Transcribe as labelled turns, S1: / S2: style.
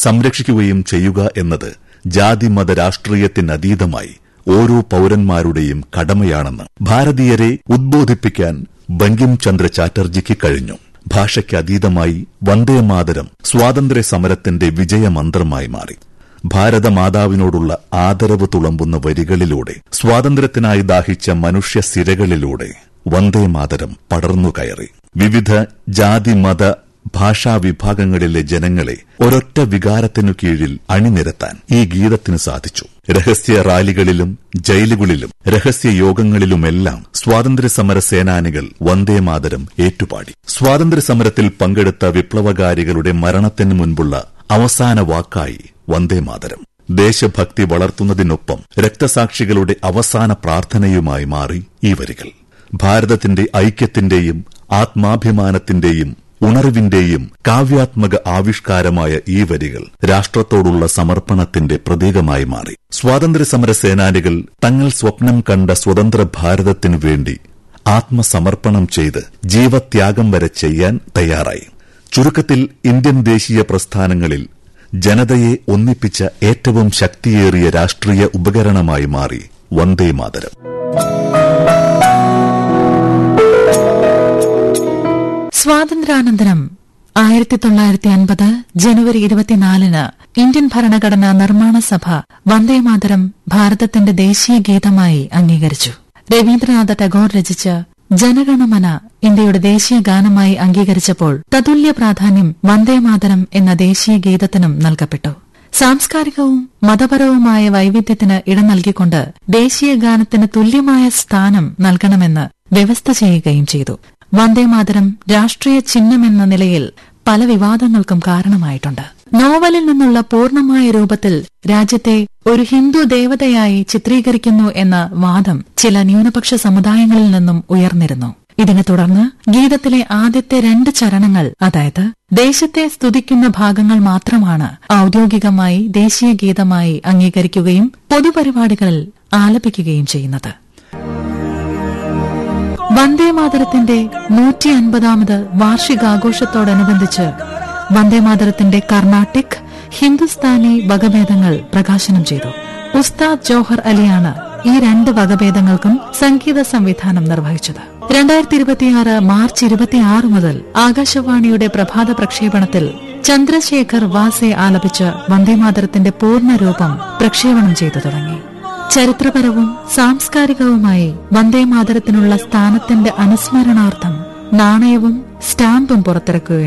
S1: സംരക്ഷിക്കുകയും ചെയ്യുക എന്നത് ജാതിമത രാഷ്ട്രീയത്തിനതീതമായി ഓരോ പൌരന്മാരുടെയും കടമയാണെന്ന് ഭാരതീയരെ ഉദ്ബോധിപ്പിക്കാൻ ബങ്കിം ചന്ദ്ര ചാറ്റർജിക്ക് കഴിഞ്ഞു ഭാഷയ്ക്ക് അതീതമായി വന്ദേമാതരം സ്വാതന്ത്ര്യ സമരത്തിന്റെ വിജയമന്ത്രമായി മാറി ഭാരതമാതാവിനോടുള്ള ആദരവ് തുളമ്പുന്ന വരികളിലൂടെ സ്വാതന്ത്ര്യത്തിനായി ദാഹിച്ച മനുഷ്യ സിരകളിലൂടെ വന്ദേമാതരം പടർന്നു കയറി വിവിധ ജാതി മത ഭാഷാ വിഭാഗങ്ങളിലെ ജനങ്ങളെ ഒരൊറ്റ വികാരത്തിനു കീഴിൽ അണിനിരത്താൻ ഈ ഗീതത്തിന് സാധിച്ചു രഹസ്യ റാലികളിലും ജയിലുകളിലും രഹസ്യ യോഗങ്ങളിലുമെല്ലാം സ്വാതന്ത്ര്യ സമര സേനാനികൾ വന്ദേമാതരം ഏറ്റുപാടി സ്വാതന്ത്ര്യ സമരത്തിൽ പങ്കെടുത്ത വിപ്ലവകാരികളുടെ മരണത്തിന് മുൻപുള്ള അവസാന വാക്കായി വന്ദേമാതരം ദേശഭക്തി വളർത്തുന്നതിനൊപ്പം രക്തസാക്ഷികളുടെ അവസാന പ്രാർത്ഥനയുമായി മാറി ഈ വരികൾ ഭാരതത്തിന്റെ ഐക്യത്തിന്റെയും ആത്മാഭിമാനത്തിന്റെയും ഉണർവിന്റെയും കാവ്യാത്മക ആവിഷ്കാരമായ ഈ വരികൾ രാഷ്ട്രത്തോടുള്ള സമർപ്പണത്തിന്റെ പ്രതീകമായി മാറി സ്വാതന്ത്ര്യസമര സേനാനികൾ തങ്ങൾ സ്വപ്നം കണ്ട സ്വതന്ത്ര ഭാരതത്തിനു വേണ്ടി ആത്മസമർപ്പണം ചെയ്ത് ജീവത്യാഗം വരെ ചെയ്യാൻ തയ്യാറായി ചുരുക്കത്തിൽ ഇന്ത്യൻ ദേശീയ പ്രസ്ഥാനങ്ങളിൽ ജനതയെ ഒന്നിപ്പിച്ച ഏറ്റവും ശക്തിയേറിയ രാഷ്ട്രീയ ഉപകരണമായി മാറി വന്ദേമാതരം
S2: സ്വാതന്ത്ര്യാനന്തരം ആയിരത്തി തൊള്ളായിരത്തി അൻപത് ജനുവരി ഇരുപത്തിനാലിന് ഇന്ത്യൻ ഭരണഘടനാ നിർമ്മാണ സഭ വന്ദേമാതരം ഭാരതത്തിന്റെ ദേശീയ ഗീതമായി അംഗീകരിച്ചു രവീന്ദ്രനാഥ ടാഗോർ രചിച്ച ജനഗണമന ഇന്ത്യയുടെ ദേശീയ ഗാനമായി അംഗീകരിച്ചപ്പോൾ തതുല്യ പ്രാധാന്യം വന്ദേമാതരം എന്ന ദേശീയ ഗീതത്തിനും നൽകപ്പെട്ടു സാംസ്കാരികവും മതപരവുമായ വൈവിധ്യത്തിന് ഇടം നൽകിക്കൊണ്ട് ദേശീയ ഗാനത്തിന് തുല്യമായ സ്ഥാനം നൽകണമെന്ന് വ്യവസ്ഥ ചെയ്യുകയും ചെയ്തു വന്ദേമാതരം രാഷ്ട്രീയ ചിഹ്നമെന്ന നിലയിൽ പല വിവാദങ്ങൾക്കും കാരണമായിട്ടുണ്ട് നോവലിൽ നിന്നുള്ള പൂർണ്ണമായ രൂപത്തിൽ രാജ്യത്തെ ഒരു ഹിന്ദു ദേവതയായി ചിത്രീകരിക്കുന്നു എന്ന വാദം ചില ന്യൂനപക്ഷ സമുദായങ്ങളിൽ നിന്നും ഉയർന്നിരുന്നു ഇതിനെ തുടർന്ന് ഗീതത്തിലെ ആദ്യത്തെ രണ്ട് ചരണങ്ങൾ അതായത് ദേശത്തെ സ്തുതിക്കുന്ന ഭാഗങ്ങൾ മാത്രമാണ് ഔദ്യോഗികമായി ദേശീയ ഗീതമായി അംഗീകരിക്കുകയും പൊതുപരിപാടികളിൽ ആലപിക്കുകയും ചെയ്യുന്നത് വന്ദേമാതരത്തിന്റെ നൂറ്റി അൻപതാമത് വാർഷികാഘോഷത്തോടനുബന്ധിച്ച് വന്ദേമാതരത്തിന്റെ കർണാട്ടിക് ഹിന്ദുസ്ഥാനി വകഭേദങ്ങൾ പ്രകാശനം ചെയ്തു ഉസ്താദ് ജോഹർ അലിയാണ് ഈ രണ്ട് വകഭേദങ്ങൾക്കും സംഗീത സംവിധാനം നിർവഹിച്ചത് രണ്ടായിരത്തി ഇരുപത്തിയാറ് മാർച്ച് ഇരുപത്തിയാറ് മുതൽ ആകാശവാണിയുടെ പ്രഭാത പ്രക്ഷേപണത്തിൽ ചന്ദ്രശേഖർ വാസെ ആലപിച്ച വന്ദേമാതരത്തിന്റെ പൂർണ്ണരൂപം പ്രക്ഷേപണം ചെയ്തു തുടങ്ങി ചരിത്രപരവും സാംസ്കാരികവുമായി വന്ദേമാതരത്തിനുള്ള സ്ഥാനത്തിന്റെ അനുസ്മരണാർത്ഥം നാണയവും സ്റ്റാമ്പും പുറത്തിറക്കുകയുണ്ടായി